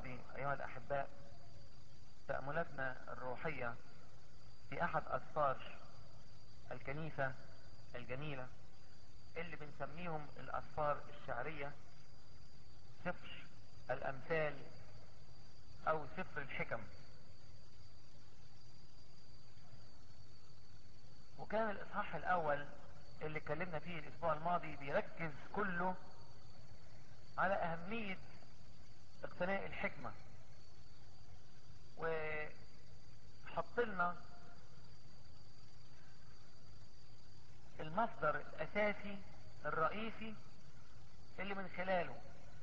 الماضي أيها الأحباء تأملاتنا الروحية في أحد أسفار الكنيسة الجميلة اللي بنسميهم الأسفار الشعرية سفر الأمثال أو سفر الحكم وكان الإصحاح الأول اللي اتكلمنا فيه الأسبوع الماضي بيركز كله على أهمية اقتناء الحكمة وحط لنا المصدر الأساسي الرئيسي اللي من خلاله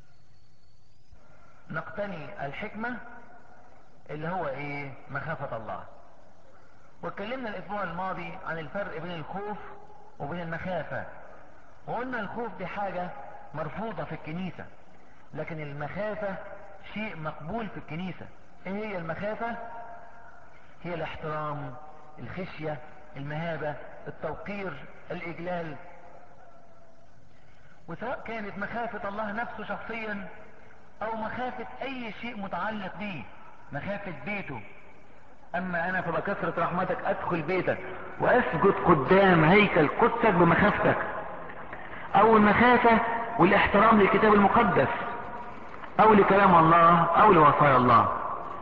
نقتني الحكمة اللي هو ايه مخافة الله واتكلمنا الاسبوع الماضي عن الفرق بين الخوف وبين المخافة وقلنا الخوف دي حاجة مرفوضة في الكنيسة لكن المخافة شيء مقبول في الكنيسة ايه هي المخافة هي الاحترام الخشية المهابة التوقير الاجلال وسواء كانت مخافة الله نفسه شخصيا او مخافة اي شيء متعلق به مخافة بيته اما انا فبكثرة رحمتك ادخل بيتك واسجد قدام هيكل قدسك بمخافتك او المخافة والاحترام للكتاب المقدس او لكلام الله او لوصايا الله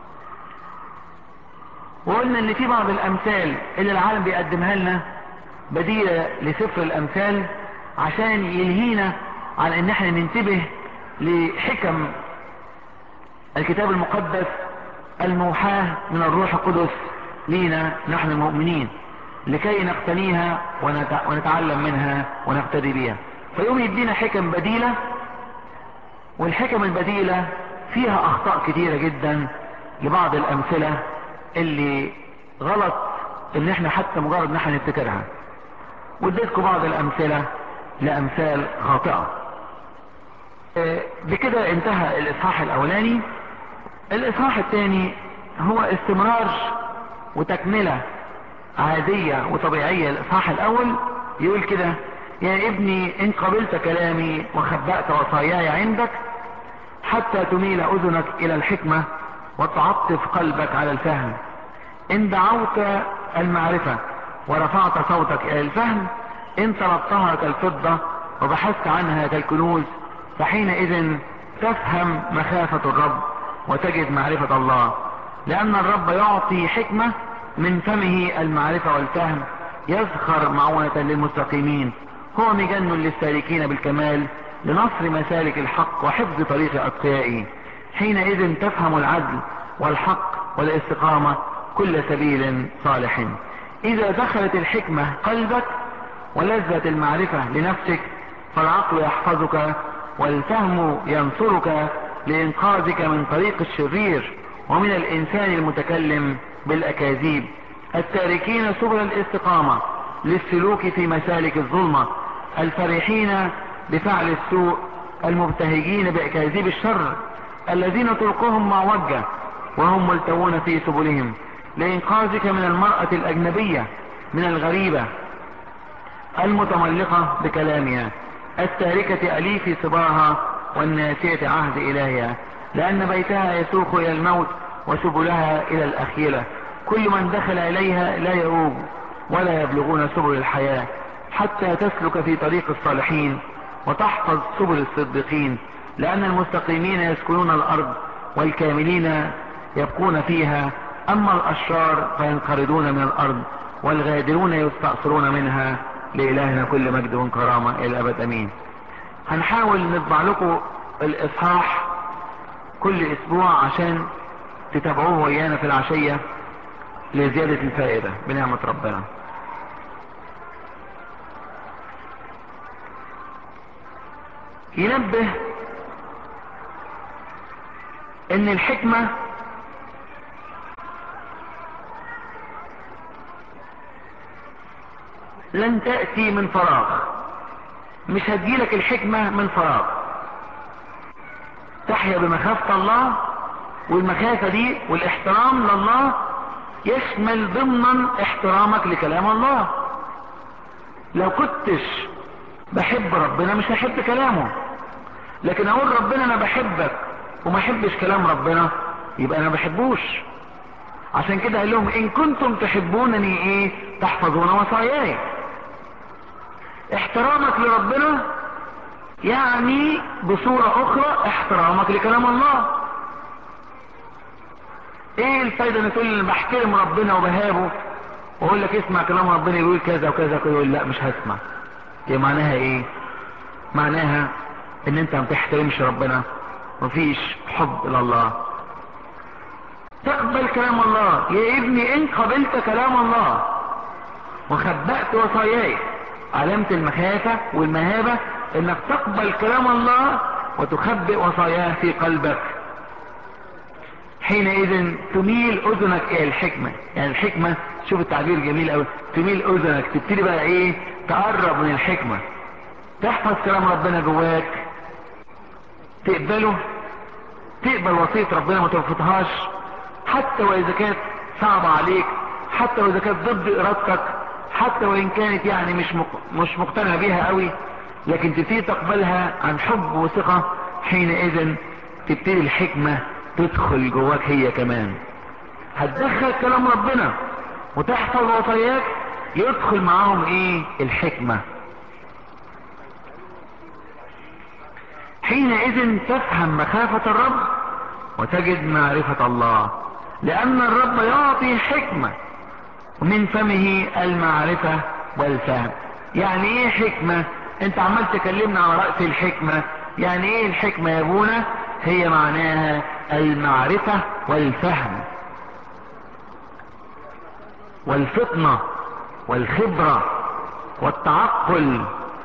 وقلنا ان في بعض الامثال اللي العالم بيقدمها لنا بديلة لسفر الامثال عشان يلهينا عن ان احنا ننتبه لحكم الكتاب المقدس الموحاة من الروح القدس لينا نحن المؤمنين لكي نقتنيها ونتعلم منها ونقتدي بها فيوم يدينا حكم بديلة والحكم البديلة فيها اخطاء كتيرة جدا لبعض الامثلة اللي غلط ان احنا حتى مجرد ان احنا نفتكرها واديتكم بعض الامثلة لامثال خاطئة بكده انتهى الاصحاح الاولاني الاصحاح الثاني هو استمرار وتكملة عادية وطبيعية الاصحاح الاول يقول كده يا ابني ان قبلت كلامي وخبأت وصاياي عندك حتى تميل اذنك الى الحكمة وتعطف قلبك على الفهم ان دعوت المعرفة ورفعت صوتك الى الفهم ان طلبتها كالفضة وبحثت عنها كالكنوز فحينئذ تفهم مخافة الرب وتجد معرفة الله لأن الرب يعطي حكمة من فمه المعرفة والفهم يزخر معونة للمستقيمين هو مجن للسالكين بالكمال لنصر مسالك الحق وحفظ طريق أتقيائه حينئذ تفهم العدل والحق والاستقامة كل سبيل صالح إذا دخلت الحكمة قلبك ولذت المعرفة لنفسك فالعقل يحفظك والفهم ينصرك لإنقاذك من طريق الشرير ومن الإنسان المتكلم بالأكاذيب التاركين سبل الاستقامة للسلوك في مسالك الظلمة الفرحين بفعل السوء المبتهجين بأكاذيب الشر الذين طرقهم معوجة وهم ملتوون في سبلهم لإنقاذك من المرأة الأجنبية من الغريبة المتملقة بكلامها التاركة أليف صباها والناسية عهد إلهها لأن بيتها يسوق إلى الموت وسبلها إلى الأخيرة كل من دخل إليها لا يؤوب ولا يبلغون سبل الحياة حتى تسلك في طريق الصالحين وتحفظ سبل الصديقين لأن المستقيمين يسكنون الأرض والكاملين يبقون فيها أما الأشرار فينقرضون من الأرض والغادرون يستأصلون منها لإلهنا كل مجد وكرامة إلى الأبد أمين هنحاول نطبع لكم الإصحاح كل أسبوع عشان تتابعوه ويانا في العشية لزيادة الفائدة بنعمة ربنا ينبه ان الحكمة لن تأتي من فراغ مش هتجيلك الحكمة من فراغ تحيا بمخافة الله والمخافة دي والاحترام لله يشمل ضمنا احترامك لكلام الله لو كنتش بحب ربنا مش هحب كلامه لكن اقول ربنا انا بحبك وما يحبش كلام ربنا يبقى انا ما بحبوش عشان كده قال لهم ان كنتم تحبونني ايه تحفظون وصاياي احترامك لربنا يعني بصورة اخرى احترامك لكلام الله ايه الفايدة ان تقول لي بحترم ربنا وبهابه واقول لك اسمع كلام ربنا يقول كذا وكذا وكذا يقول لا مش هسمع هي معناها ايه معناها ان انت ما بتحترمش ربنا مفيش حب لله تقبل كلام الله يا ابني ان قبلت كلام الله وخبأت وصاياي علامة المخافة والمهابة انك تقبل كلام الله وتخبئ وصاياه في قلبك حينئذ تميل اذنك الى الحكمة يعني الحكمة شوف التعبير جميل قوي تميل اذنك تبتدي بقى ايه تقرب من الحكمة تحفظ كلام ربنا جواك تقبله تقبل وصية ربنا ما ترفضهاش حتى واذا كانت صعبة عليك حتى واذا كانت ضد ارادتك حتى وان كانت يعني مش مش مقتنع بيها قوي لكن تبتدي تقبلها عن حب وثقة حينئذ تبتدي الحكمة تدخل جواك هي كمان هتدخل كلام ربنا وتحفظ وصاياك يدخل معاهم ايه الحكمة حينئذ تفهم مخافة الرب وتجد معرفة الله لأن الرب يعطي حكمة ومن فمه المعرفة والفهم يعني ايه حكمة انت عمال تكلمنا على رأس الحكمة يعني ايه الحكمة يا ابونا هي معناها المعرفة والفهم والفطنة والخبرة والتعقل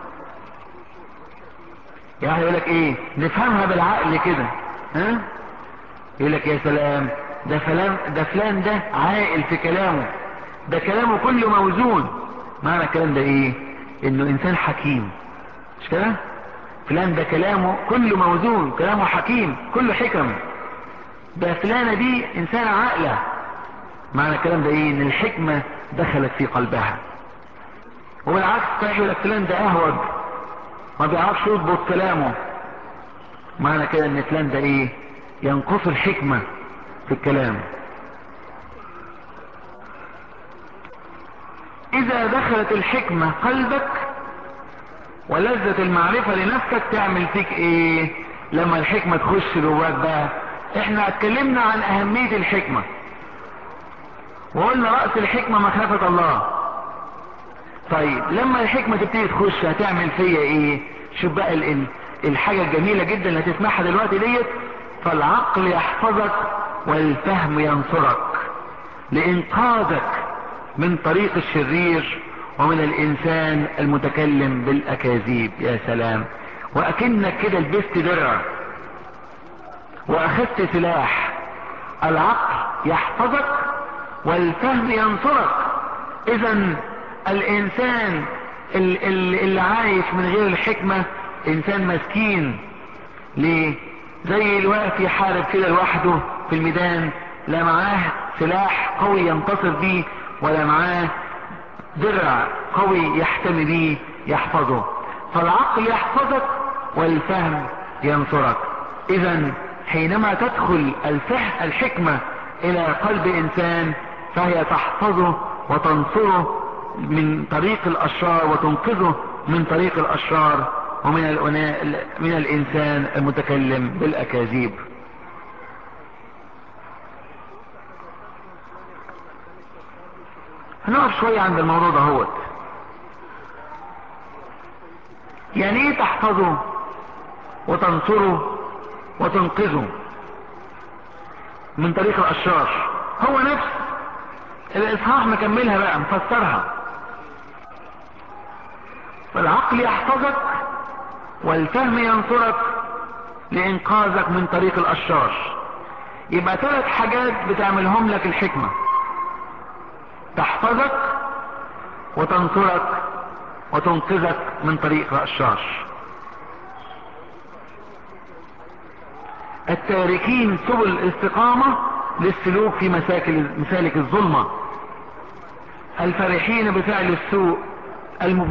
يعني يقول لك ايه نفهمها بالعقل كده ها يقول لك يا سلام ده فلان ده فلان ده عاقل في كلامه ده كلامه كله موزون معنى الكلام ده ايه انه انسان حكيم مش كده فلان ده كلامه كله موزون كلامه حكيم كله حكم ده فلانة دي انسان عاقلة معنى الكلام ده ايه ان الحكمة دخلت في قلبها وبالعكس يقول لك فلان ده اهوج ما بيعرفش يضبط كلامه معنى كده ان فلان ده ايه ينقص الحكمة في الكلام اذا دخلت الحكمة قلبك ولذة المعرفة لنفسك تعمل فيك ايه لما الحكمة تخش جواك بقى احنا اتكلمنا عن اهمية الحكمة وقلنا رأس الحكمة مخافة الله طيب لما الحكمة تبتدي تخش هتعمل فيا ايه شوف بقى ال ال الحاجة الجميلة جدا اللي هتسمعها دلوقتي ديت فالعقل يحفظك والفهم ينصرك لانقاذك من طريق الشرير ومن الانسان المتكلم بالاكاذيب يا سلام واكنك كده لبست درع واخدت سلاح العقل يحفظك والفهم ينصرك اذا الانسان اللي عايش من غير الحكمة انسان مسكين ليه زي الوقت يحارب كده لوحده في الميدان لا معاه سلاح قوي ينتصر بيه ولا معاه درع قوي يحتمي بيه يحفظه فالعقل يحفظك والفهم ينصرك اذا حينما تدخل الفهم الحكمة الى قلب انسان فهي تحفظه وتنصره من طريق الاشرار وتنقذه من طريق الاشرار ومن من الانسان المتكلم بالاكاذيب هنقف شوية عند الموضوع ده هوت يعني ايه تحفظه وتنصره وتنقذه من طريق الاشرار هو نفس الاصحاح مكملها بقى مفسرها فالعقل يحفظك والفهم ينصرك لانقاذك من طريق الاشرار يبقى ثلاث حاجات بتعملهم لك الحكمة تحفظك وتنصرك وتنقذك من طريق الاشرار التاركين سبل الاستقامة للسلوك في مسالك الظلمة الفرحين بفعل السوء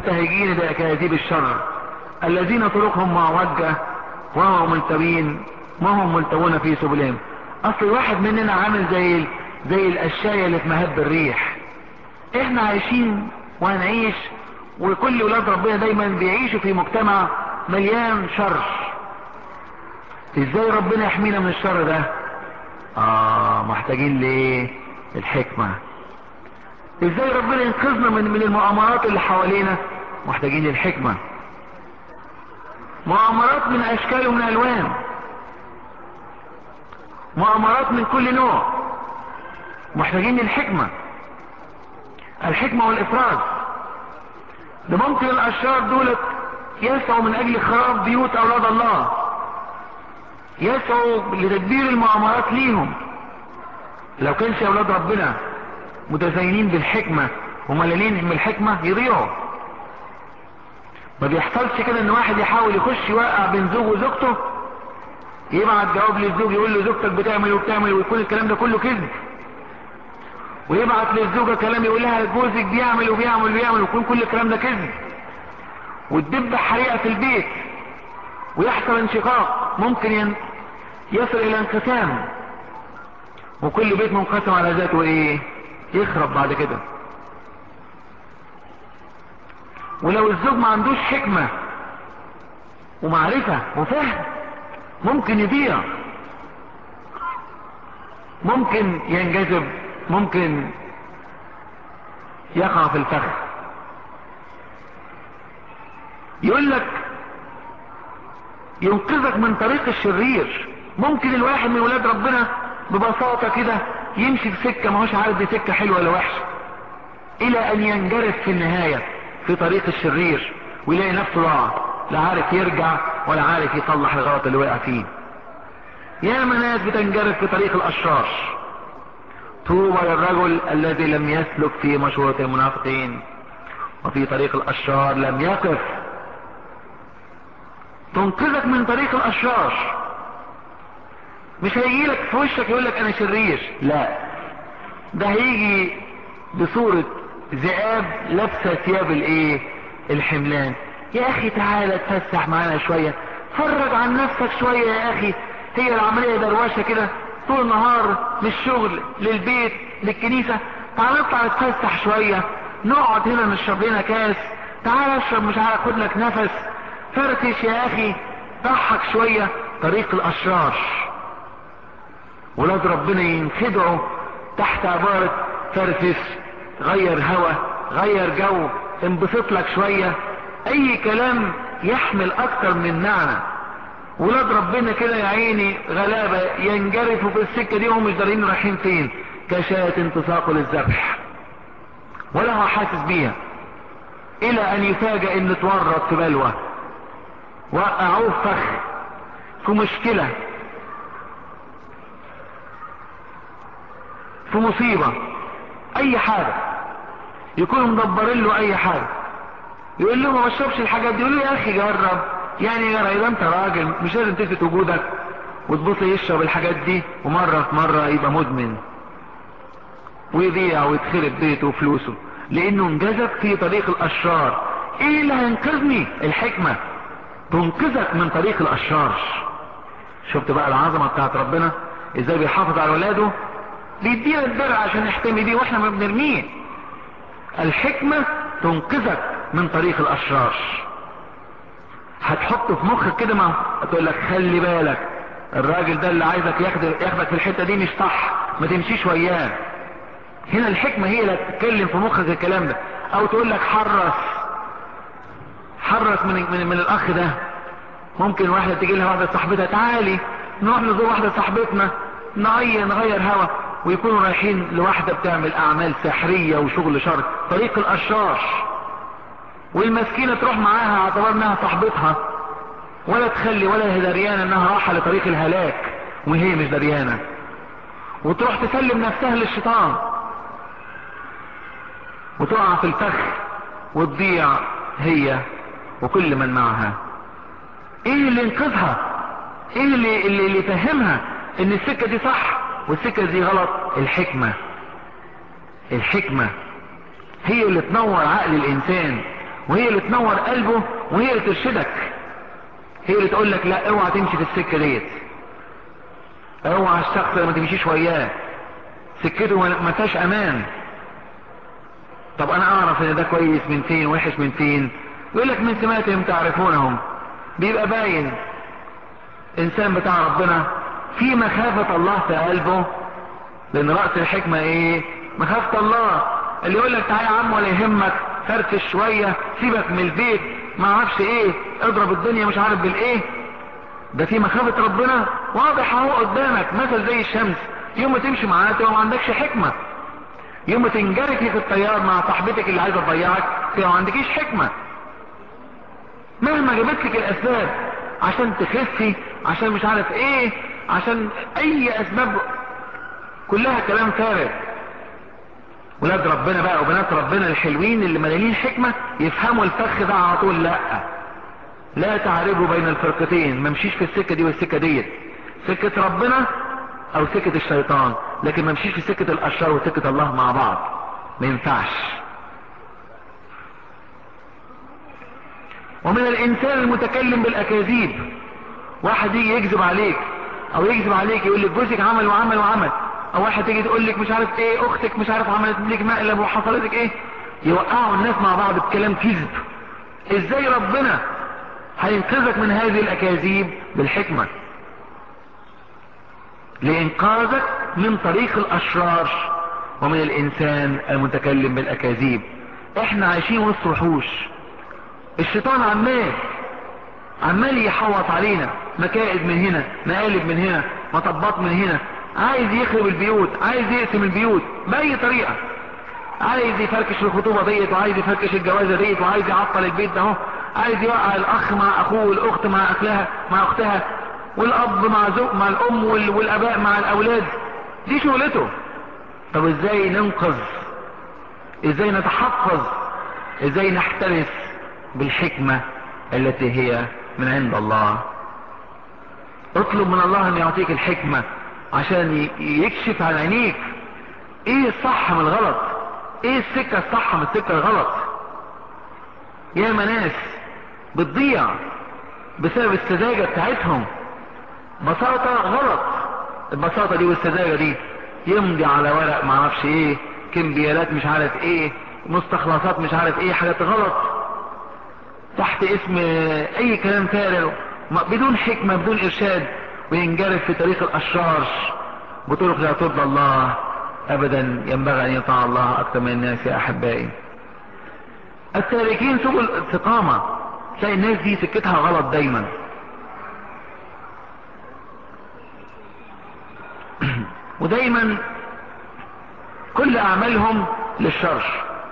المبتهجين بأكاذيب الشر الذين طرقهم معوجة وهم ملتوين ما هم ملتوون في سبلهم اصل الواحد مننا عامل زي زي الاشياء اللي في مهب الريح احنا عايشين وهنعيش وكل ولاد ربنا دايما بيعيشوا في مجتمع مليان شر ازاي ربنا يحمينا من الشر ده اه محتاجين لايه الحكمة ازاي ربنا ينقذنا من من المؤامرات اللي حوالينا محتاجين الحكمة مؤامرات من اشكال ومن الوان مؤامرات من كل نوع محتاجين الحكمة الحكمة والافراز ده ممكن الاشرار دولت يسعوا من اجل خراب بيوت اولاد الله يسعوا لتدبير المؤامرات ليهم لو كانش اولاد ربنا متزينين بالحكمة وملالين من الحكمة يضيعوا ما بيحصلش كده ان واحد يحاول يخش يوقع بين زوجه وزوجته يبعت جواب للزوج يقول له زوجتك بتعمل وبتعمل ويكون الكلام ده كله كذب ويبعت للزوجة كلام يقول لها جوزك بيعمل وبيعمل وبيعمل ويكون كل الكلام ده كذب وتدب حريقة في البيت ويحصل انشقاق ممكن ين... يصل الى انقسام وكل بيت منقسم على ذاته ايه يخرب بعد كده ولو الزوج ما عندوش حكمة ومعرفة وفهم ممكن يضيع ممكن ينجذب ممكن يقع في الفخ يقول لك ينقذك من طريق الشرير ممكن الواحد من ولاد ربنا ببساطة كده يمشي في سكة ما هوش عارف دي سكة حلوة ولا وحشة الى ان ينجرف في النهاية في طريق الشرير ويلاقي نفسه ضاع لا عارف يرجع ولا عارف يصلح الغلط اللي وقع فيه يا ناس بتنجرف في طريق الاشرار طوبى للرجل الذي لم يسلك في مشورة المنافقين وفي طريق الاشرار لم يقف تنقذك من طريق الاشرار مش هيجي لك في وشك يقول لك انا شرير لا ده هيجي بصورة ذئاب لابسه ثياب الايه الحملان يا اخي تعالى اتفسح معانا شوية فرج عن نفسك شوية يا اخي هي العملية دروشة كده طول النهار من الشغل للبيت للكنيسة تعال نطلع نتفسح شوية نقعد هنا نشرب لنا كاس تعال اشرب مش عارف خد لك نفس فركش يا اخي ضحك شوية طريق الاشرار ولاد ربنا ينخدعوا تحت عبارة فرفش غير هوا غير جو انبسط لك شوية اي كلام يحمل اكتر من معنى ولاد ربنا كده يا عيني غلابة ينجرفوا في السكة دي وهم مش دارين رايحين فين كشاة تساق للذبح ولا هو حاسس بيها الى ان يفاجئ ان اتورط في بلوى وقعوه في فخ في مشكلة في مصيبة اي حاجة يكونوا مدبرين له اي حاجة يقول له ما بشربش الحاجات دي يقول له يا اخي جرب يعني يا اذا انت راجل مش لازم تثبت وجودك وتبص يشرب الحاجات دي ومرة في مرة يبقى مدمن ويضيع ويتخرب بيته وفلوسه لانه انجذب في طريق الاشرار ايه اللي هينقذني الحكمة تنقذك من طريق الاشرار شفت بقى العظمة بتاعت ربنا ازاي بيحافظ على ولاده بيدينا الدرع عشان نحتمي بيه واحنا ما بنرميه الحكمة تنقذك من طريق الاشرار هتحطه في مخك كده ما تقول لك خلي بالك الراجل ده اللي عايزك ياخدك ياخدك في الحتة دي مش صح ما تمشيش وياه هنا الحكمة هي اللي تتكلم في مخك الكلام ده او تقول لك حرص حرص من, من, من الاخ ده ممكن واحدة تيجي لها واحدة صاحبتها تعالي نروح نزور واحدة صاحبتنا نغير نغير هوا ويكونوا رايحين لواحدة بتعمل اعمال سحرية وشغل شر طريق الاشرار والمسكينة تروح معاها اعتبار انها صاحبتها ولا تخلي ولا هي دريانة انها رايحة لطريق الهلاك وهي مش دريانة وتروح تسلم نفسها للشيطان وتقع في الفخ وتضيع هي وكل من معها ايه اللي ينقذها ايه اللي اللي, اللي يفهمها ان السكة دي صح والسكة دي غلط الحكمة الحكمة هي اللي تنور عقل الانسان وهي اللي تنور قلبه وهي اللي ترشدك هي اللي تقول لك لا اوعى تمشي في السكة ديت اوعى الشخص ما تمشيش وياه سكته ما فيهاش امان طب انا اعرف ان ده كويس من فين وحش من فين يقول لك من سماتهم تعرفونهم بيبقى باين انسان بتاع ربنا في مخافة الله في قلبه لان رأس الحكمة ايه مخافة الله اللي يقول لك تعالى يا عم ولا يهمك فرفش شوية سيبك من البيت ما اعرفش ايه اضرب الدنيا مش عارف بالايه ده في مخافة ربنا واضح اهو قدامك مثل زي الشمس يوم ما تمشي معاه تبقى ما عندكش حكمة يوم ما تنجرفي في الطيار مع صاحبتك اللي عايزة تضيعك تبقى ما عندكيش حكمة مهما جابت لك الاسباب عشان تخفي عشان مش عارف ايه عشان اي اسباب كلها كلام فارغ ولاد ربنا بقى وبنات ربنا الحلوين اللي مليانين حكمة يفهموا الفخ ده على طول لا لا تعرجوا بين الفرقتين ما مشيش في السكة دي والسكة ديت سكة ربنا او سكة الشيطان لكن ما مشيش في سكة الاشرار وسكة الله مع بعض ما ينفعش ومن الانسان المتكلم بالاكاذيب واحد يجي يكذب عليك او يكذب عليك يقول لك جوزك عمل وعمل وعمل او واحد تيجي تقول لك مش عارف ايه اختك مش عارف عملت لك مقلب وحصلت لك ايه يوقعوا الناس مع بعض بكلام كذب ازاي ربنا هينقذك من هذه الاكاذيب بالحكمة لانقاذك من طريق الاشرار ومن الانسان المتكلم بالاكاذيب احنا عايشين وسط وحوش الشيطان عمال عمال يحوط علينا مكائد من هنا مقالب من هنا مطبات من هنا عايز يخرب البيوت عايز يقسم البيوت بأي طريقة عايز يفركش الخطوبة ديت وعايز يفركش الجوازة ديت وعايز يعطل البيت ده اهو عايز يوقع الاخ مع اخوه والاخت مع اخلها مع اختها والاب مع زوج مع الام وال- والاباء مع الاولاد دي شغلته طب ازاي ننقذ ازاي نتحفظ ازاي نحترس بالحكمة التي هي من عند الله اطلب من الله ان يعطيك الحكمة عشان ي- يكشف عن عينيك ايه الصح من الغلط ايه السكة الصح من السكة الغلط يا ناس بتضيع بسبب السذاجة بتاعتهم بساطة غلط البساطة دي والسذاجة دي يمضي على ورق معرفش ايه كمبيالات مش عارف ايه مستخلصات مش عارف ايه حاجات غلط تحت اسم اي كلام فارغ ما- بدون حكمة بدون ارشاد وينجرف في طريق الاشرار بطرق لا ترضى الله ابدا ينبغي ان يطاع الله اكثر من الناس يا احبائي التاركين سبل الاستقامة تلاقي الناس دي سكتها غلط دايما ودايما كل اعمالهم للشر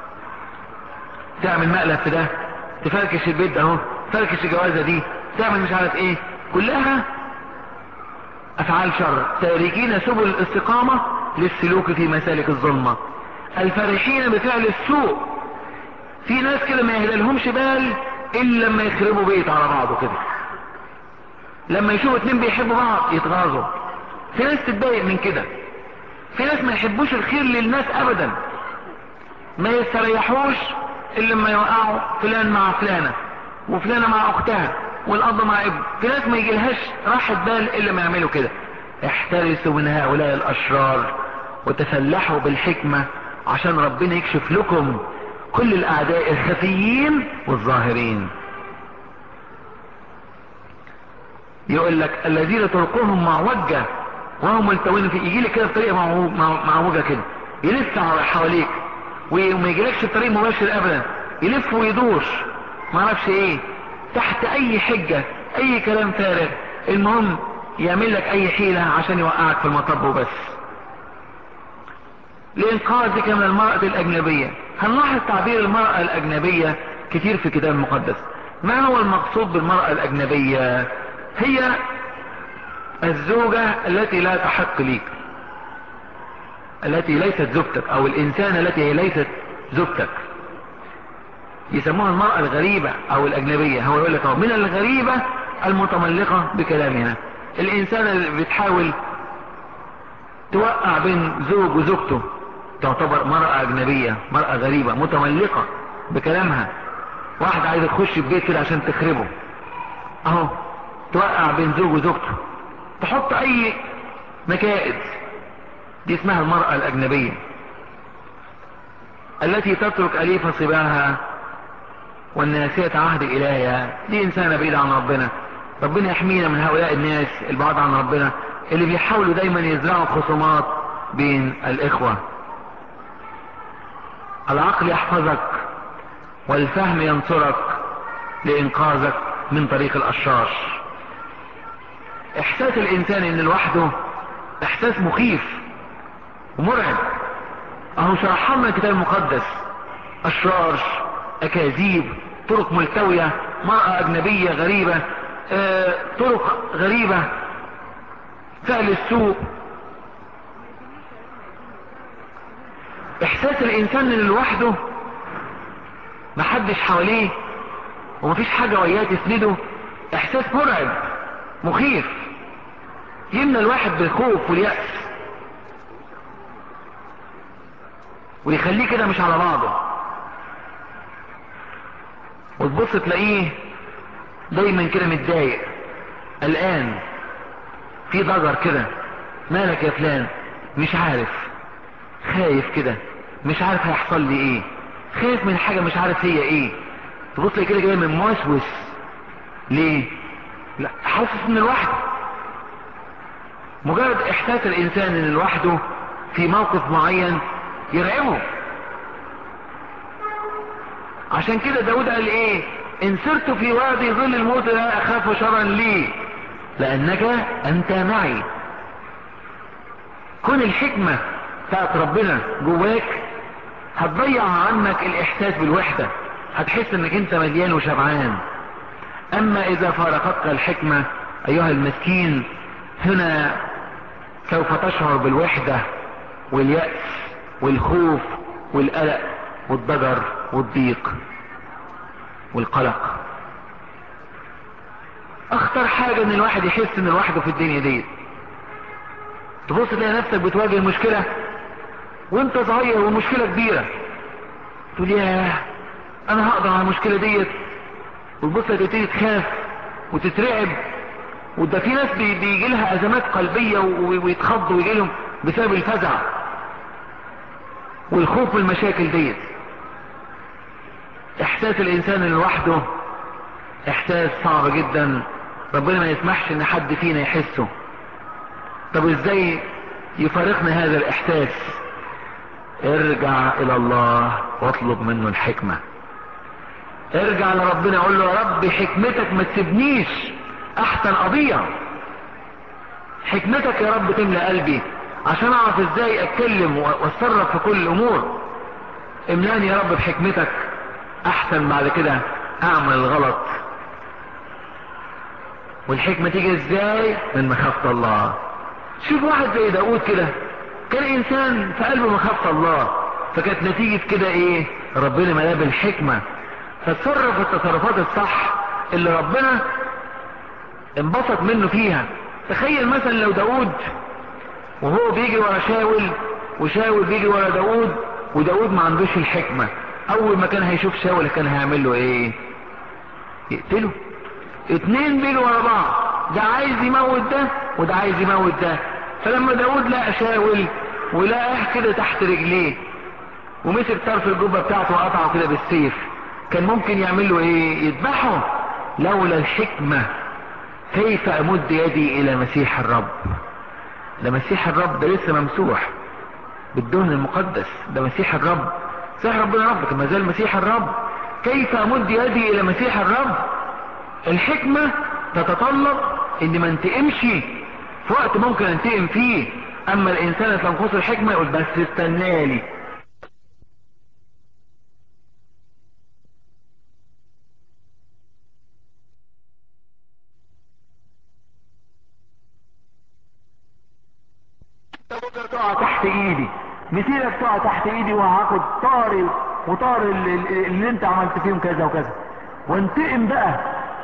تعمل مقلب في ده تفركش البيت ده اهو تفركش الجوازة دي تعمل مش عارف ايه كلها افعال شر تاركين سبل الاستقامة للسلوك في مسالك الظلمة الفرحين بفعل السوء في ناس كده ما يهدلهمش بال الا لما يخربوا بيت على بعضه كده لما يشوفوا اتنين بيحبوا بعض يتغاظوا في ناس تتضايق من كده في ناس ما يحبوش الخير للناس ابدا ما يستريحوش الا لما يوقعوا فلان مع فلانة وفلانة مع اختها والاب مع ابن في ناس ما يجيلهاش راحة بال الا ما يعملوا كده احترسوا من هؤلاء الاشرار وتفلحوا بالحكمة عشان ربنا يكشف لكم كل الاعداء الخفيين والظاهرين يقول لك الذين طرقهم معوجة وهم ملتوين في يجي لك كده بطريقة معو- مع- معوجة كده يلف على- حواليك وما يجيلكش بطريق مباشر ابدا يلف ويدور ما اعرفش ايه تحت اي حجة اي كلام فارغ المهم يعمل لك اي حيلة عشان يوقعك في المطب وبس لإنقاذك من المرأة الأجنبية هنلاحظ تعبير المرأة الأجنبية كتير في الكتاب المقدس ما هو المقصود بالمرأة الأجنبية هي الزوجة التي لا تحق ليك التي ليست زوجتك أو الإنسان التي هي ليست زوجتك يسموها المرأة الغريبة أو الأجنبية هو يقول لك أهو، من الغريبة المتملقة بكلامها الإنسان اللي بتحاول توقع بين زوج وزوجته تعتبر مرأة أجنبية مرأة غريبة متملقة بكلامها واحدة عايزة تخش البيت كده عشان تخربه اهو توقع بين زوج وزوجته تحط اي مكائد دي اسمها المرأة الأجنبية التي تترك أليف صباها والناسية عهد الإلهية دي إنسانة بعيدة عن ربنا ربنا يحمينا من هؤلاء الناس البعاد عن ربنا اللي بيحاولوا دايما يزرعوا خصومات بين الإخوة العقل يحفظك والفهم ينصرك لإنقاذك من طريق الأشرار إحساس الإنسان إن لوحده إحساس مخيف ومرعب أهو شرح لنا الكتاب المقدس أشرار أكاذيب طرق ملتوية مرأة أجنبية غريبة آه، طرق غريبة فعل السوء احساس الانسان ان لوحده محدش حواليه ومفيش حاجة وياه تسنده احساس مرعب مخيف يمنى الواحد بالخوف واليأس ويخليه كده مش على بعضه وتبص تلاقيه دايما كده متضايق قلقان في ضجر كده مالك يا فلان مش عارف خايف كده مش عارف هيحصل لي ايه خايف من حاجة مش عارف هي ايه تبص لي كده جاي من موسوس ليه لا حاسس ان لوحده مجرد احساس الانسان ان لوحده في موقف معين يرعبه عشان كده داود قال ايه ان سرت في وادي ظل الموت لا اخاف شرا لي لانك انت معي كن الحكمة بتاعت ربنا جواك هتضيع عنك الاحساس بالوحدة هتحس انك انت مليان وشبعان اما اذا فارقتك الحكمة ايها المسكين هنا سوف تشعر بالوحدة واليأس والخوف والقلق والضجر والضيق والقلق اخطر حاجة ان الواحد يحس ان لوحده في الدنيا دي تبص تلاقي نفسك بتواجه مشكلة وانت صغير ومشكلة كبيرة تقول ياه انا هقدر على المشكلة ديت وتبص تبتدي تخاف وتترعب وده في ناس بي- بيجي لها ازمات قلبية و- ويتخضوا ويجي لهم بسبب الفزع والخوف من المشاكل ديت احساس الانسان لوحده احساس صعب جدا ربنا ما يسمحش ان حد فينا يحسه طب ازاي يفارقنا هذا الاحساس ارجع الى الله واطلب منه الحكمة ارجع لربنا قول له يا رب حكمتك ما تسيبنيش احسن اضيع حكمتك يا رب تملى قلبي عشان اعرف ازاي اتكلم واتصرف في كل الامور املاني يا رب بحكمتك احسن بعد كده اعمل الغلط والحكمة تيجي ازاي من مخافة الله شوف واحد زي داود كده كان انسان في قلبه مخافة الله فكانت نتيجة كده ايه ربنا ملاه بالحكمة فتصرف التصرفات الصح اللي ربنا انبسط منه فيها تخيل مثلا لو داود وهو بيجي ورا شاول وشاول بيجي ورا داود وداود ما عندوش الحكمة اول ما كان هيشوف شاول كان هيعمل له ايه يقتله اتنين بيجوا ورا بعض ده عايز يموت ده وده عايز يموت ده فلما داود لقى شاول ولقاه كده تحت رجليه ومسك طرف الجبه بتاعته وقطعه كده بالسيف كان ممكن يعمل له ايه يذبحه لولا الحكمة كيف امد يدي الى مسيح الرب ده مسيح الرب ده لسه ممسوح بالدهن المقدس ده مسيح الرب صح ربنا ربك ما زال مسيح الرب كيف امد يدي الى مسيح الرب الحكمة تتطلب ان ما انتقمش في وقت ممكن انتقم فيه اما الانسان تنقص الحكمة يقول بس استناني تقع تحت ايدي مثيلك تقع تحت ايدي وهاخد طاري وطار اللي, اللي انت عملت فيهم كذا وكذا وانتقم بقى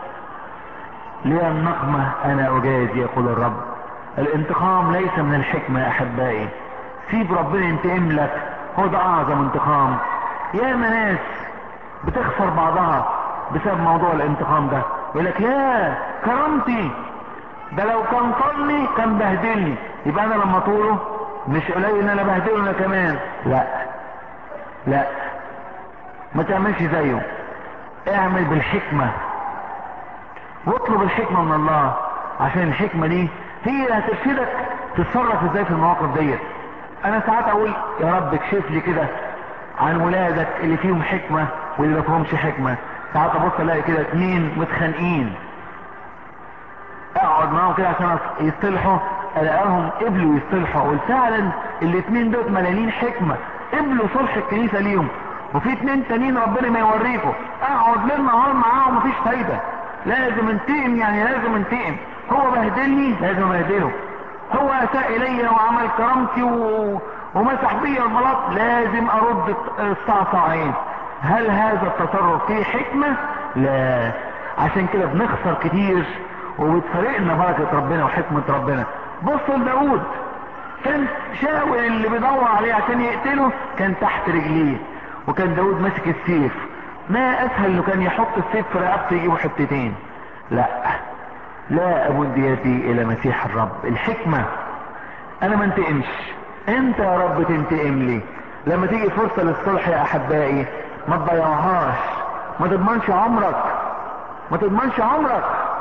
لي النقمة انا اجازي يقول الرب الانتقام ليس من الحكمة يا احبائي سيب ربنا ينتقم لك هو ده اعظم انتقام يا ناس بتخسر بعضها بسبب موضوع الانتقام ده يقول لك يا كرامتي ده لو كان طلني كان بهدلني يبقى انا لما طوله مش قليل ان انا بهدله انا كمان لا لا ما تعملش زيه اعمل بالحكمة واطلب الحكمة من الله عشان الحكمة دي هي اللي هترشدك تتصرف ازاي في المواقف ديت انا ساعات اقول يا رب اكشف لي كده عن ولادك اللي فيهم حكمة واللي ما فيهمش حكمة ساعات ابص الاقي كده اتنين متخانقين اقعد معاهم كده عشان يصطلحوا الاقيهم قبلوا يصطلحوا اقول فعلا الاتنين دول مليانين حكمة قبلوا صلح الكنيسة ليهم وفي اتنين تانيين ربنا ما يوريكم اقعد ليل نهار معاهم مفيش فايدة لازم انتقم يعني لازم انتقم هو بهدلني لازم ابهدله هو اساء الي وعمل كرامتي و... ومسح بيا الغلط لازم ارد الصعصعين هل هذا التصرف فيه حكمة لا عشان كده بنخسر كتير وبتفرقنا بركة ربنا وحكمة ربنا بصوا لداود كان شاول اللي بيدور عليه عشان يقتله كان تحت رجليه وكان داود ماسك السيف ما اسهل انه كان يحط السيف في رقبته يجيبه حتتين لا لا امد يدي الى مسيح الرب الحكمة انا ما انتقمش انت يا رب تنتقم لي لما تيجي فرصة للصلح يا احبائي ما تضيعهاش ما تضمنش عمرك ما تضمنش عمرك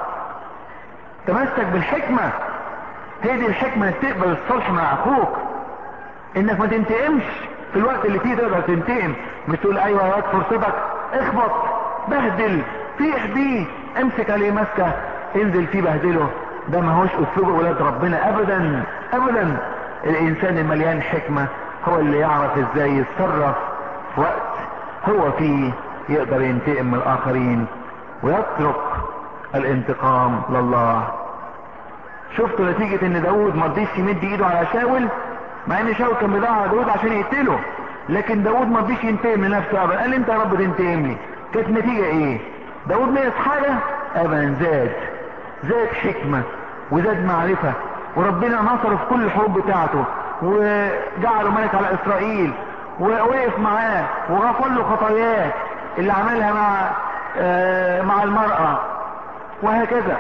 تمسك بالحكمة هي دي الحكمة انك تقبل الصلح مع اخوك انك ما تنتقمش في الوقت اللي فيه تقدر تنتقم مش تقول ايوه يا فرصتك اخبط بهدل فيح بيه امسك عليه مسكه انزل فيه بهدله ده ما هوش اسلوب اولاد ربنا ابدا ابدا الانسان المليان حكمة هو اللي يعرف ازاي يتصرف في وقت هو فيه يقدر ينتقم من الاخرين ويترك الانتقام لله شفتوا نتيجة ان داود ما رضيش يمد ايده على شاول مع ان شاول كان بيدور على داود عشان يقتله لكن داود ما رضيش ينتقم لنفسه ابدا قال انت يا رب تنتقم لي كانت نتيجة ايه داود نقص حاجة ابدا زاد زاد حكمة وزاد معرفة وربنا نصره في كل الحروب بتاعته وجعله ملك على اسرائيل ووقف معاه وغفر له خطاياه اللي عملها مع آه مع المرأة وهكذا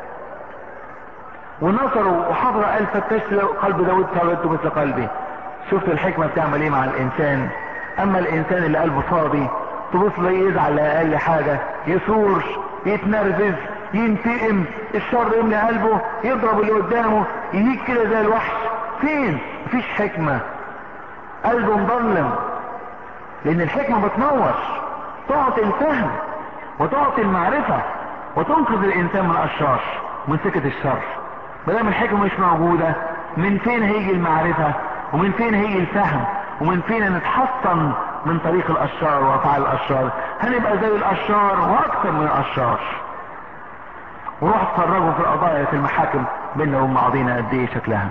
ونصروا وحضر قال فتشت قلب داود فوجدته مثل قلبي شفت الحكمة بتعمل ايه مع الانسان اما الانسان اللي قلبه فاضي تبص له يزعل لأقل حاجة يثور يتنرفز ينتقم الشر يملى قلبه يضرب اللي قدامه يهيج كده زي الوحش فين مفيش حكمة قلبه مظلم لان الحكمة بتنور تعطي الفهم وتعطي المعرفة وتنقذ الانسان من الاشرار من سكة الشر مدام الحكمة مش موجودة من فين هيجي المعرفة ومن فين هيجي الفهم ومن فين نتحصن من طريق الاشرار وافعال الاشرار هنبقى زي الاشرار واكثر من الاشرار وروح اتفرجوا في القضايا في المحاكم بيننا وبين بعضينا قد ايه شكلها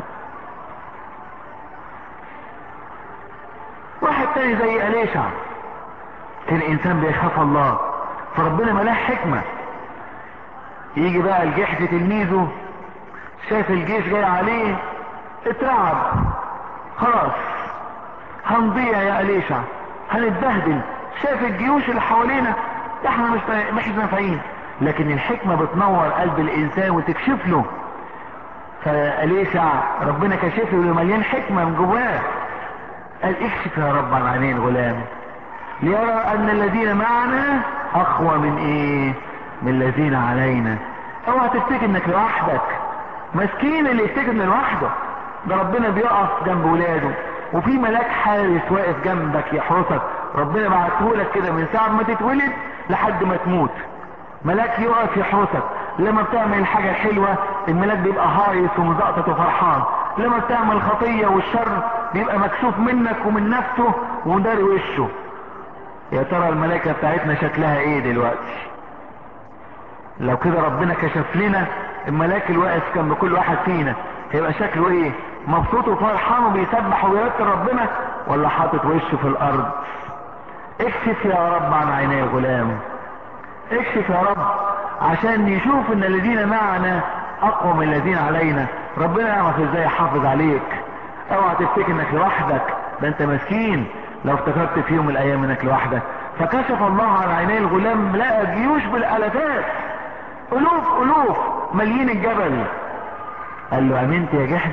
واحد تاني زي اليشع كان انسان بيخاف الله فربنا ملاه حكمة يجي بقى الجحد تلميذه شاف الجيش جاي عليه اترعب خلاص هنضيع يا اليشع هنتبهدل شاف الجيوش اللي حوالينا احنا مش مش نافعين لكن الحكمة بتنور قلب الانسان وتكشف له فاليشع ربنا كشف له مليان حكمة من جواه قال اكشف يا رب عن عينين الغلام ليرى ان الذين معنا اقوى من ايه من الذين علينا اوعى تفتكر انك لوحدك مسكين اللي يفتكر انه لوحده ده ربنا بيقف جنب ولاده وفي ملاك حارس واقف جنبك يحرسك ربنا بعتهولك كده من ساعة ما تتولد لحد ما تموت ملاك يقف يحرسك لما بتعمل الحاجة الحلوة الملاك بيبقى هايص ومزقطط وفرحان لما بتعمل خطية والشر بيبقى مكسوف منك ومن نفسه ومداري وشه يا ترى الملائكة بتاعتنا شكلها ايه دلوقتي لو كده ربنا كشف لنا الملاك الواقف كان بكل واحد فينا هيبقى شكله ايه مبسوط وفرحان وبيسبح ويذكر ربنا ولا حاطط وشه في الارض اكشف يا رب عن عيني الغلام اكشف يا رب عشان يشوف ان الذين معنا اقوى من الذين علينا ربنا يعرف ازاي يحافظ عليك اوعى تفتكر انك لوحدك ده انت مسكين لو افتكرت في يوم من الايام انك لوحدك فكشف الله عن عيني الغلام لقى جيوش بالالافات الوف الوف مليين الجبل قال له امنت يا جحدي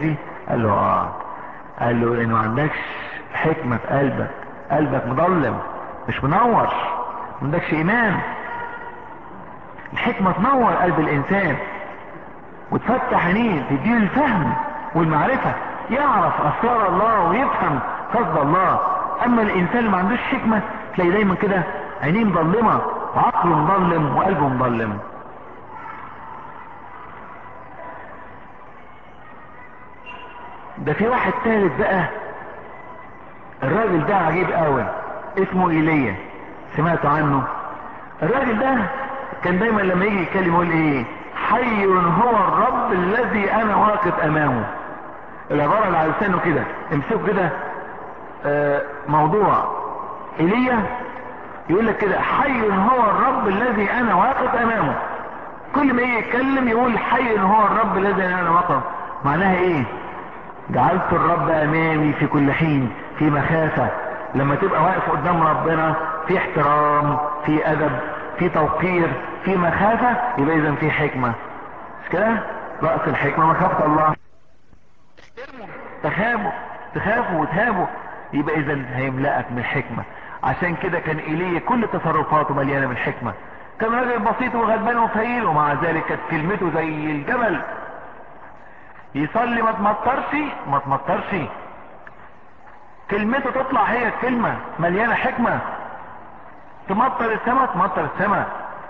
قال له اه قال له انه ما عندكش حكمة في قلبك قلبك مظلم مش منور ما عندكش ايمان الحكمة تنور قلب الانسان وتفتح عينيه تديله الفهم والمعرفة يعرف اسرار الله ويفهم قصد الله اما الانسان اللي ما عندوش حكمة تلاقي دايما كده عينيه مظلمة وعقله مظلم وقلبه مظلم ده في واحد ثالث بقى الراجل ده عجيب قوي اسمه ايليا سمعتوا عنه الراجل ده كان دايما لما يجي يتكلم يقول ايه حي هو الرب الذي انا واقف امامه العبارة اللي على لسانه كده امسكوا كده آه موضوع ايليا يقول لك كده حي هو الرب الذي انا واقف امامه كل ما يجي يتكلم يقول حي هو الرب الذي انا واقف معناها ايه جعلت الرب امامي في كل حين في مخافة لما تبقى واقف قدام ربنا في احترام في ادب في توقير في مخافة يبقى اذا في حكمة مش كده رأس الحكمة مخافة الله تخافوا تخافوا وتهابوا يبقى اذا هيملأك من الحكمة عشان كده كان ايليا كل تصرفاته مليانة بالحكمة كان راجل بسيط وغلبان وفقير ومع ذلك كانت كلمته زي الجبل يصلي ما تمطرش ما تمطرش كلمته تطلع هي الكلمة مليانة حكمة تمطر السماء تمطر السماء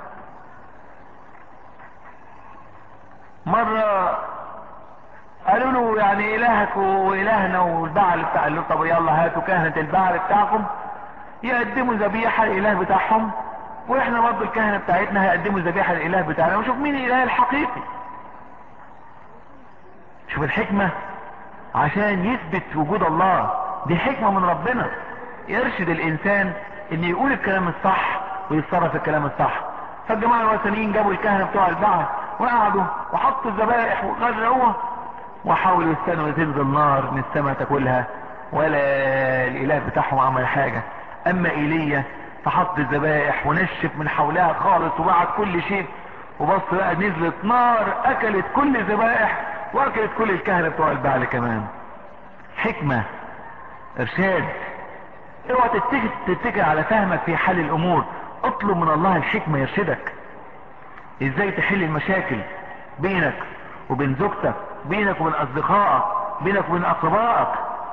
مرة قالوا له يعني الهك والهنا والبعل بتاع قال له طب يلا هاتوا كهنة البعل بتاعكم يقدموا ذبيحة الاله بتاعهم واحنا برضه الكهنة بتاعتنا هيقدموا ذبيحة الاله بتاعنا ونشوف مين الاله الحقيقي شوف الحكمة عشان يثبت وجود الله دي حكمة من ربنا يرشد الانسان ان يقول الكلام الصح ويتصرف الكلام الصح فالجماعة الوثنيين جابوا الكهنة بتوع البعث وقعدوا وحطوا الذبائح وغرقوها وحاولوا يستنوا تنزل نار من السماء تاكلها ولا الاله بتاعهم عمل حاجة اما ايليا فحط الذبائح ونشف من حولها خالص وبعد كل شيء وبص بقى نزلت نار اكلت كل الذبائح واكلت كل الكهنة بتوع البعل كمان حكمة ارشاد اوعى تتكل, تتكل على فهمك في حل الامور اطلب من الله الحكمة يرشدك ازاي تحل المشاكل بينك وبين زوجتك بينك وبين اصدقائك بينك وبين اقربائك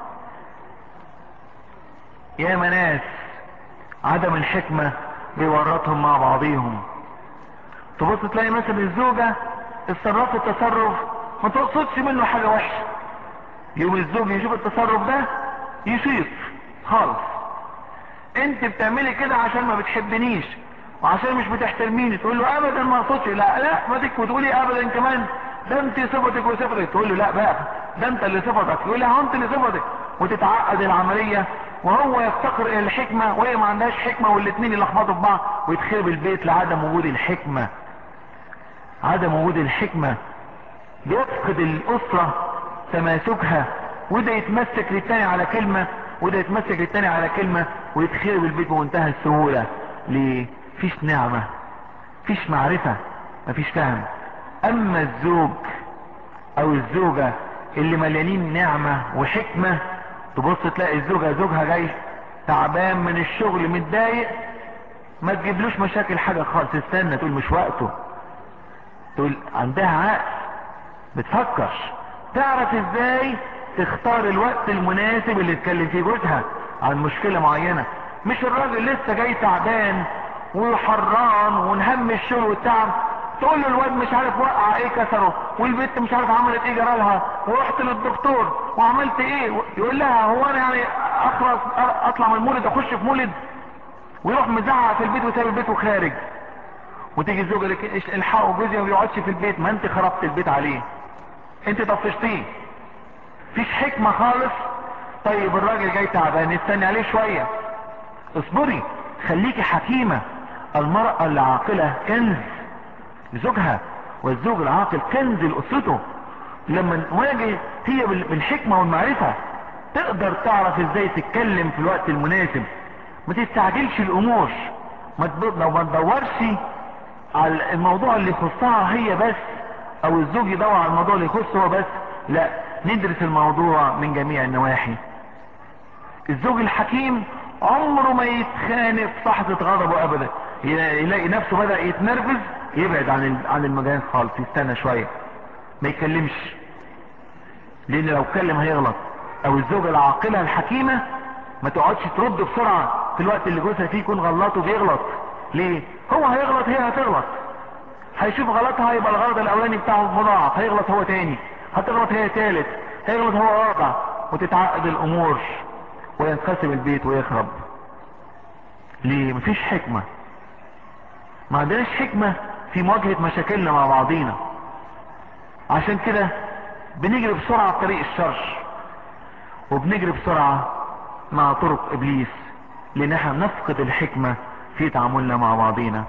يا مناس عدم الحكمة بيورطهم مع بعضيهم تبص تلاقي مثلا الزوجة اتصرفت تصرف ما تقصدش منه حاجة وحشة يوم الزوج يشوف التصرف ده يشيط خالص انت بتعملي كده عشان ما بتحبنيش وعشان مش بتحترميني تقول له ابدا ما اقصدش لا لا ما تك وتقولي ابدا كمان ده انت صفتك وصفتك تقول له لا بقى ده انت اللي صفتك يقول لي ها انت اللي صفتك وتتعقد العملية وهو يفتقر الى الحكمة وهي ما عندهاش حكمة والاثنين يلخبطوا في بعض ويتخرب البيت لعدم وجود الحكمة عدم وجود الحكمة بيفقد الاسرة تماسكها وده يتمسك للتاني على كلمة وده يتمسك للتاني على كلمة ويتخرب البيت بمنتهى السهولة ليه فيش نعمة فيش معرفة مفيش فهم اما الزوج او الزوجة اللي مليانين نعمة وحكمة تبص تلاقي الزوجة زوجها جاي تعبان من الشغل متضايق ما تجيبلوش مشاكل حاجة خالص استنى تقول مش وقته تقول عندها عقل بتفكر تعرف ازاي تختار الوقت المناسب اللي تكلم فيه جوزها عن مشكلة معينة مش الراجل لسه جاي تعبان وحران ونهم الشغل والتعب تقول له الواد مش عارف وقع ايه كسره والبنت مش عارف عملت ايه جرالها ورحت للدكتور وعملت ايه يقول لها هو انا يعني اخلص اطلع من المولد اخش في مولد ويروح مزعق في البيت وسايب البيت وخارج وتيجي الزوجه لك الحقوا جوزي ما بيقعدش في البيت ما انت خربت البيت عليه انت طفشتيه فيش حكمة خالص طيب الراجل جاي تعبان استني عليه شوية اصبري خليكي حكيمة المرأة العاقلة كنز لزوجها والزوج العاقل كنز لأسرته لما نواجه هي بالحكمة والمعرفة تقدر تعرف ازاي تتكلم في الوقت المناسب ما تستعجلش الامور ما لو ما تدورش على الموضوع اللي يخصها هي بس او الزوج يدور على الموضوع اللي يخصه هو بس لا ندرس الموضوع من جميع النواحي الزوج الحكيم عمره ما يتخانق في لحظة غضبه ابدا يلاقي نفسه بدأ يتنرفز يبعد عن عن المجال خالص يستنى شوية ما يتكلمش لان لو اتكلم هيغلط او الزوجة العاقلة الحكيمة ما تقعدش ترد بسرعة في الوقت اللي جوزها فيه يكون غلط وبيغلط ليه هو هيغلط هي هتغلط هيشوف غلطها هيبقى الغلط الاولاني بتاعه مضاعف هيغلط هو تاني هتغلط هي تالت هيغلط هو رابع وتتعقد الامور وينقسم البيت ويخرب ليه مفيش حكمة ما عندناش حكمة في مواجهة مشاكلنا مع بعضينا عشان كده بنجري بسرعة في طريق الشر وبنجري بسرعة مع طرق ابليس لان احنا نفقد الحكمة في تعاملنا مع بعضينا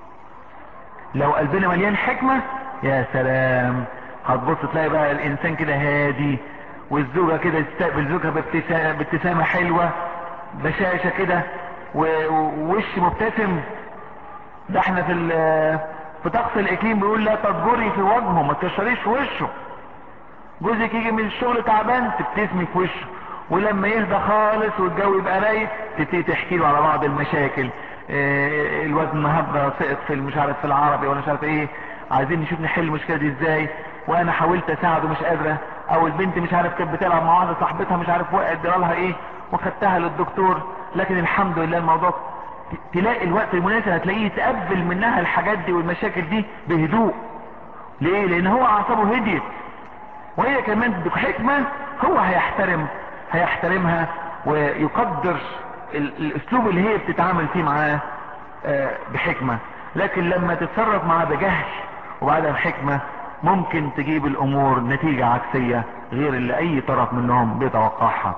لو قلبنا مليان حكمة يا سلام هتبص تلاقي بقى الانسان كده هادي والزوجة كده تستقبل زوجها بابتسامة, بابتسامة حلوة بشاشة كده ووش مبتسم ده احنا في في طقس الاكليم بيقول لا تضجري في وجهه ما تكشريش في وشه جوزك يجي من الشغل تعبان تبتسمي في وشه ولما يهدى خالص والجو يبقى رايق تبتدي تحكي له على بعض المشاكل اه الواد النهارده سقط في مش عارف في العربي ولا مش عارف ايه عايزين نشوف نحل المشكله دي ازاي وانا حاولت اساعده مش قادره او البنت مش عارف كانت بتلعب مع واحده صاحبتها مش عارف وقعت جرالها ايه وخدتها للدكتور لكن الحمد لله الموضوع تلاقي الوقت المناسب هتلاقيه يتقبل منها الحاجات دي والمشاكل دي بهدوء ليه لان هو اعصابه هديت وهي كمان بحكمة هو هيحترم هيحترمها ويقدر الاسلوب اللي هي بتتعامل فيه معاه بحكمة لكن لما تتصرف معاه بجهل وبعدها بحكمة ممكن تجيب الامور نتيجة عكسية غير اللي اي طرف منهم بيتوقعها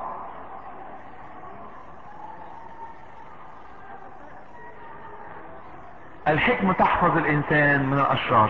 الحكمة تحفظ الانسان من الاشرار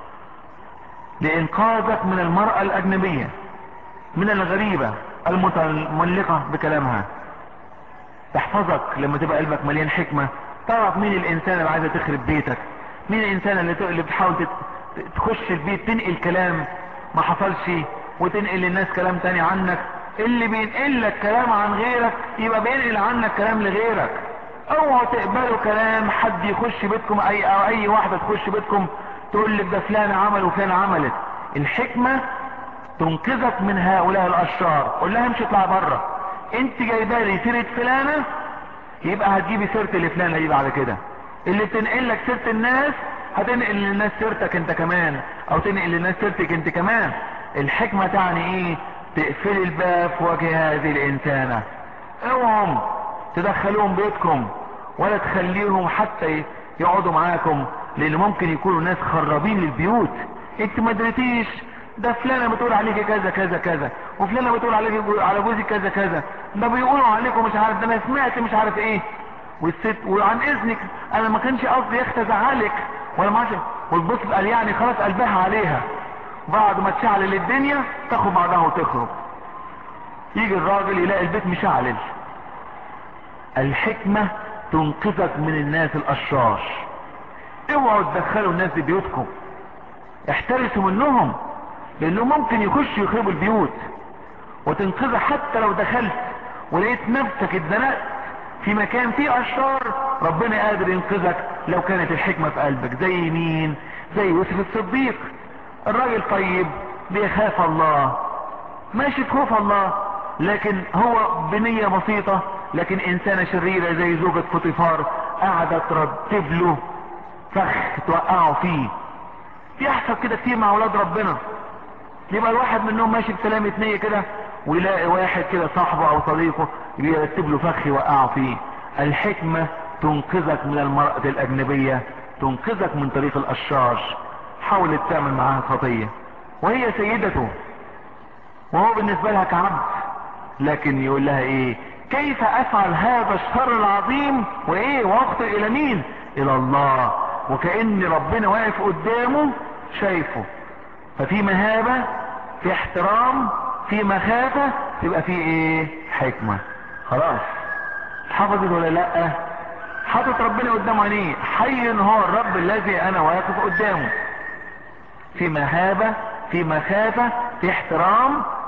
لانقاذك من المرأة الاجنبية من الغريبة المتملقة بكلامها تحفظك لما تبقى قلبك مليان حكمة تعرف مين الانسان اللي عايزة تخرب بيتك مين الانسان اللي, اللي بتحاول تخش البيت تنقل كلام ما حصلش وتنقل للناس كلام تاني عنك اللي بينقل لك كلام عن غيرك يبقى بينقل عنك كلام لغيرك اوعوا تقبلوا كلام حد يخش بيتكم اي او اي واحدة تخش بيتكم تقول لك ده فلان عمل وفلان عملت الحكمة تنقذك من هؤلاء الاشرار قول لها امشي اطلع بره انت جايبه لي سيره فلانه يبقى هتجيبي سيره اللي فلانه دي بعد كده اللي بتنقل لك سيره الناس هتنقل للناس سيرتك انت كمان او تنقل للناس سيرتك انت كمان الحكمة تعني ايه تقفلي الباب في وجه هذه الانسانة اوعوا تدخلوهم بيتكم ولا تخليهم حتى يقعدوا معاكم لان ممكن يكونوا ناس خرابين للبيوت انت ما دريتيش ده فلانة بتقول عليك كذا كذا كذا وفلانة بتقول عليك على جوزك كذا كذا ده بيقولوا عليكم مش عارف ده انا سمعت مش عارف ايه والست وعن اذنك انا ما كانش قصدي يخت ازعلك ولا ما والبص قال يعني خلاص قلبها عليها بعد ما تشعلل الدنيا تاخد بعضها وتخرج يجي الراجل يلاقي البيت مشعلل الحكمة تنقذك من الناس الاشرار اوعوا تدخلوا الناس دي بيوتكم احترسوا منهم لانه ممكن يخش يخربوا البيوت وتنقذك حتى لو دخلت ولقيت نفسك اتزنقت في مكان فيه اشرار ربنا قادر ينقذك لو كانت الحكمة في قلبك زي مين زي يوسف الصديق الراجل طيب بيخاف الله ماشي في خوف الله لكن هو بنية بسيطة لكن انسانة شريرة زي زوجة فطيفار قاعدة ترتب له فخ توقعه فيه بيحصل كده كتير مع اولاد ربنا يبقى الواحد منهم ماشي بسلامة نية كده ويلاقي واحد كده صاحبه او صديقه بيرتب له فخ يوقعه فيه الحكمة تنقذك من المرأة الاجنبية تنقذك من طريق الاشرار حاولت تعمل معاها خطية وهي سيدته وهو بالنسبة لها كعبد لكن يقول لها ايه كيف افعل هذا الشر العظيم وايه واخطئ الى مين الى الله وكأن ربنا واقف قدامه شايفه ففي مهابة في احترام في مخافة يبقى في ايه حكمة خلاص حفظت ولا لا حاطط ربنا قدام عينيه حي هو الرب الذي انا واقف قدامه في مهابة في مخافة في احترام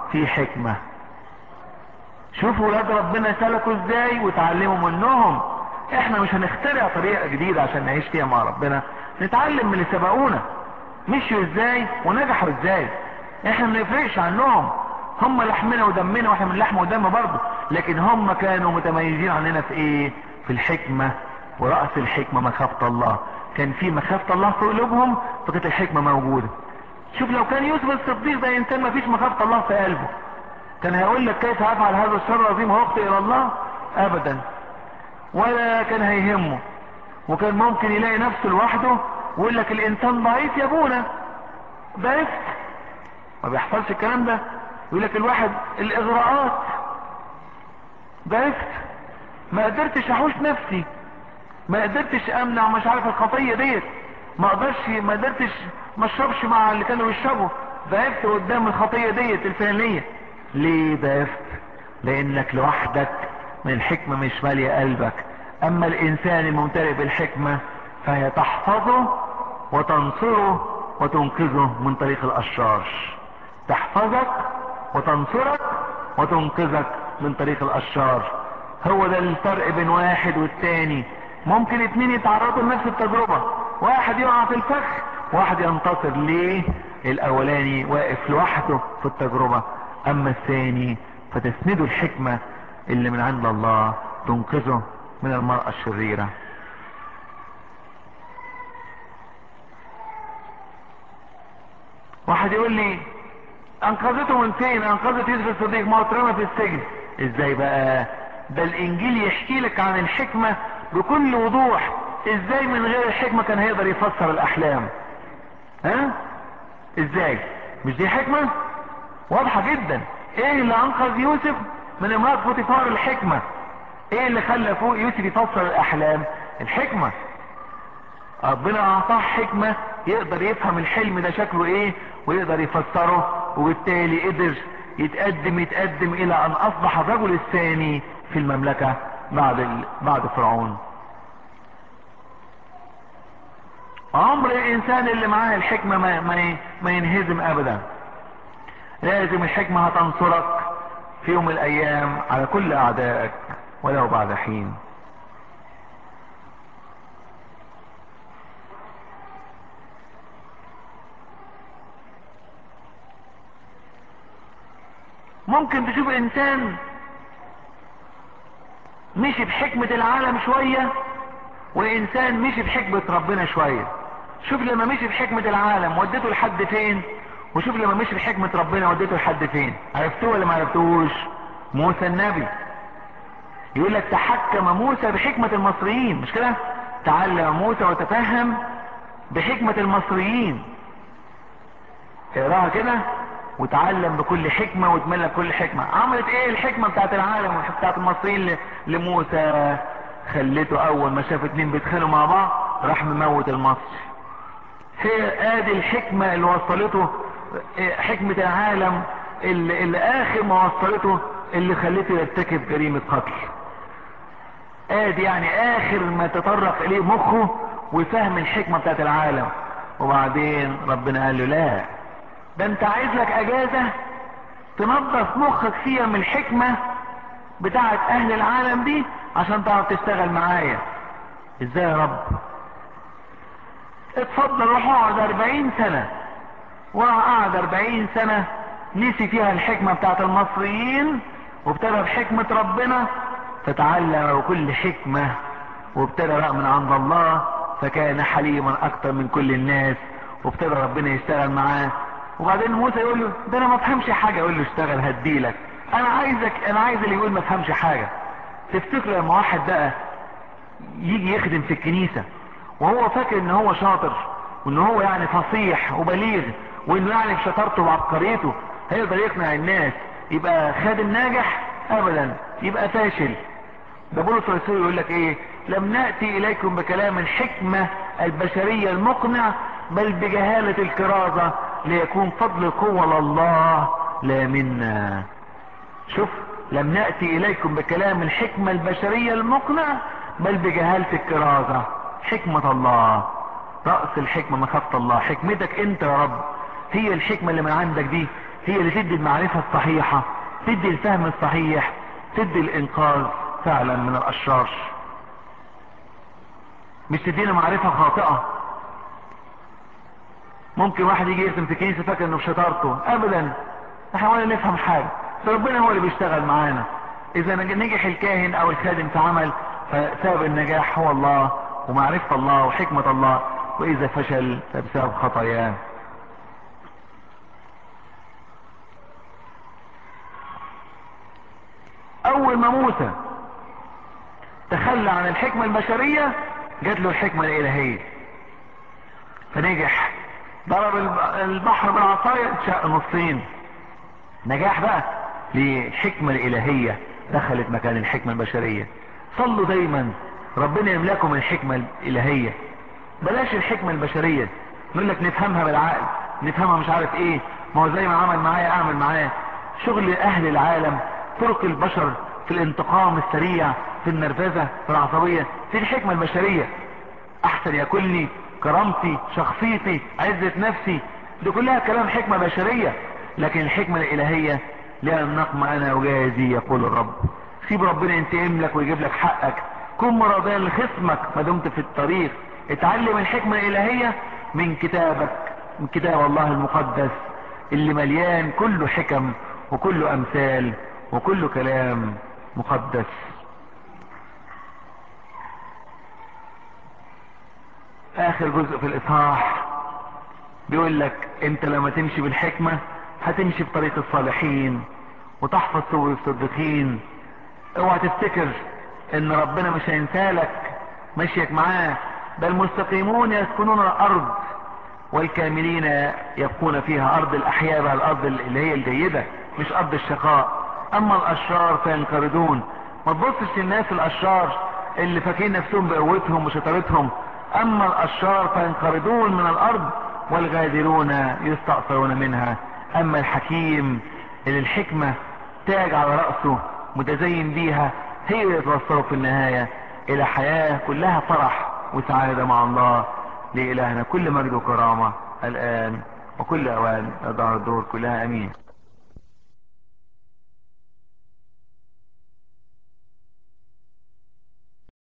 في حكمة شوفوا ولاد ربنا سلكوا ازاي وتعلموا منهم احنا مش هنخترع طريقة جديدة عشان نعيش فيها مع ربنا نتعلم من اللي سبقونا مشوا ازاي ونجحوا ازاي احنا ما نفرقش عنهم هم لحمنا ودمنا واحنا من لحم ودم برضه لكن هم كانوا متميزين عننا في ايه في الحكمة ورأس الحكمة مخافة الله كان في مخافة الله في قلوبهم فكانت الحكمة موجودة شوف لو كان يوسف الصديق ده انسان ما فيش مخافة الله في قلبه كان هيقول لك كيف افعل هذا الشر العظيم واخطئ الى الله ابدا ولا كان هيهمه وكان ممكن يلاقي نفسه لوحده ويقول لك الانسان ضعيف يا ابونا ضعفت ما بيحصلش الكلام ده يقول لك الواحد الاغراءات ضعفت ما قدرتش احوش نفسي ما قدرتش امنع مش عارف الخطيه ديت ما اقدرش ما قدرتش ما اشربش مع اللي كانوا بيشربوا ضعفت قدام الخطيه ديت الفلانيه ليه ضعفت لانك لوحدك من الحكمه مش ماليه قلبك اما الانسان الممتلئ بالحكمه فهي تحفظه وتنصره وتنقذه من طريق الاشرار تحفظك وتنصرك وتنقذك من طريق الاشرار هو ده الفرق بين واحد والتاني ممكن اتنين يتعرضوا لنفس التجربة واحد يقع في الفخ واحد ينتصر ليه الاولاني واقف لوحده في التجربة اما الثاني فتسنده الحكمة اللي من عند الله تنقذه من المرأة الشريرة واحد يقول لي انقذته من فين انقذت يوسف الصديق ما هو اترمى في السجن ازاي بقى ده الانجيل يحكي لك عن الحكمة بكل وضوح ازاي من غير الحكمة كان هيقدر يفسر الاحلام ها ازاي مش دي حكمة واضحة جدا ايه اللي انقذ يوسف من امرأة بوتيفار الحكمة ايه اللي خلى فوق يوسف يفسر الاحلام الحكمة ربنا اعطاه حكمة يقدر يفهم الحلم ده شكله ايه ويقدر يفسره وبالتالي قدر يتقدم يتقدم الى ان اصبح الرجل الثاني في المملكة بعد ال... بعد فرعون عمر الانسان اللي معاه الحكمة ما, ما, ما ينهزم ابدا لازم الحكمة هتنصرك في يوم من الايام على كل اعدائك ولو بعد حين ممكن تشوف انسان مشي بحكمة العالم شوية وانسان مشي بحكمة ربنا شوية شوف لما مشي بحكمة العالم وديته لحد فين وشوف لما مشي بحكمة ربنا وديته لحد فين عرفتوه ولا ما عرفتوش موسى النبي يقول لك تحكم موسى بحكمة المصريين مش كده تعلم موسى وتفهم بحكمة المصريين اقراها كده وتعلم بكل حكمة وتملك كل حكمة عملت ايه الحكمة بتاعت العالم بتاعت المصريين لموسى خليته اول ما شاف اتنين بيتخانقوا مع بعض راح مموت المصري هي ادي الحكمة اللي وصلته حكمة العالم اللي, اللي اخر ما وصلته اللي خليته يرتكب جريمة قتل ادي يعني اخر ما تطرق اليه مخه وفهم الحكمة بتاعت العالم وبعدين ربنا قال له لا ده انت عايز لك اجازة تنظف مخك فيها من الحكمة بتاعت اهل العالم دي عشان تعرف تشتغل معايا ازاي يا رب اتفضل روح اقعد اربعين سنة وقعد اربعين سنة نسي فيها الحكمة بتاعت المصريين وابتدى بحكمة ربنا فتعلم كل حكمة وابتدى بقى من عند الله فكان حليما اكتر من كل الناس وابتدى ربنا يشتغل معاه وبعدين موسى يقول له ده انا ما افهمش حاجة يقول له اشتغل هديلك انا عايزك انا عايز اللي يقول ما افهمش حاجة تفتكر لما واحد بقى يجي يخدم في الكنيسة وهو فاكر ان هو شاطر وان هو يعني فصيح وبليغ وانه يعني بشطارته وعبقريته هيقدر يقنع الناس يبقى خادم ناجح ابدا يبقى فاشل ده بولس الرسول يقول لك ايه لم نأتي اليكم بكلام الحكمة البشرية المقنع بل بجهالة الكرازة ليكون فضل القوة لله لا منا شوف لم نأتي اليكم بكلام الحكمة البشرية المقنع بل بجهالة الكرازة حكمة الله رأس الحكمة مخافة الله حكمتك انت يا رب هي الحكمة اللي من عندك دي هي اللي تدي المعرفة الصحيحة تدي الفهم الصحيح تدي الانقاذ فعلا من الاشرار مش تدينا معرفة خاطئة ممكن واحد يجي يرسم في كنيسة فاكر انه بشطارته ابدا احنا ولا نفهم حاجة فربنا هو اللي بيشتغل معانا اذا نجح الكاهن او الخادم في عمل فسبب النجاح هو الله ومعرفة الله وحكمة الله واذا فشل فبسبب خطاياه اول ما موسى تخلى عن الحكمة البشرية جات له الحكمة الالهية فنجح ضرب البحر بالعصاية اتشق نصين نجاح بقى للحكمة الالهية دخلت مكان الحكمة البشرية صلوا دايما ربنا يملكم الحكمة الالهية بلاش الحكمة البشرية نقول لك نفهمها بالعقل نفهمها مش عارف ايه ما هو زي ما عمل معايا اعمل معاه شغل اهل العالم طرق البشر في الانتقام السريع في النرفزة في العصبية في الحكمة البشرية احسن يكلني كرامتي شخصيتي عزة نفسي دي كلها كلام حكمة بشرية لكن الحكمة الالهية لها النقم انا اجازي يقول الرب سيب ربنا ينتقم لك ويجيب لك حقك كن مرضيا لخصمك ما دمت في الطريق اتعلم الحكمة الالهية من كتابك من كتاب الله المقدس اللي مليان كله حكم وكله امثال وكله كلام مقدس اخر جزء في الاصحاح بيقول لك انت لما تمشي بالحكمة هتمشي في طريق الصالحين وتحفظ سبل الصديقين اوعى تفتكر ان ربنا مش هينسالك مشيك معاه بل المستقيمون يسكنون الارض والكاملين يبقون فيها ارض الاحياء بقى الارض اللي هي الجيدة مش ارض الشقاء اما الاشرار فينقرضون ما تبصش للناس الاشرار اللي فاكرين نفسهم بقوتهم وشطارتهم اما الاشرار فينقرضون من الارض والغادرون يستأثرون منها اما الحكيم اللي الحكمة تاج على رأسه متزين بيها هي اللي يتوصلوا في النهاية الى حياة كلها فرح وسعادة مع الله لإلهنا كل مجد وكرامة الآن وكل أوان دار الدور كلها أمين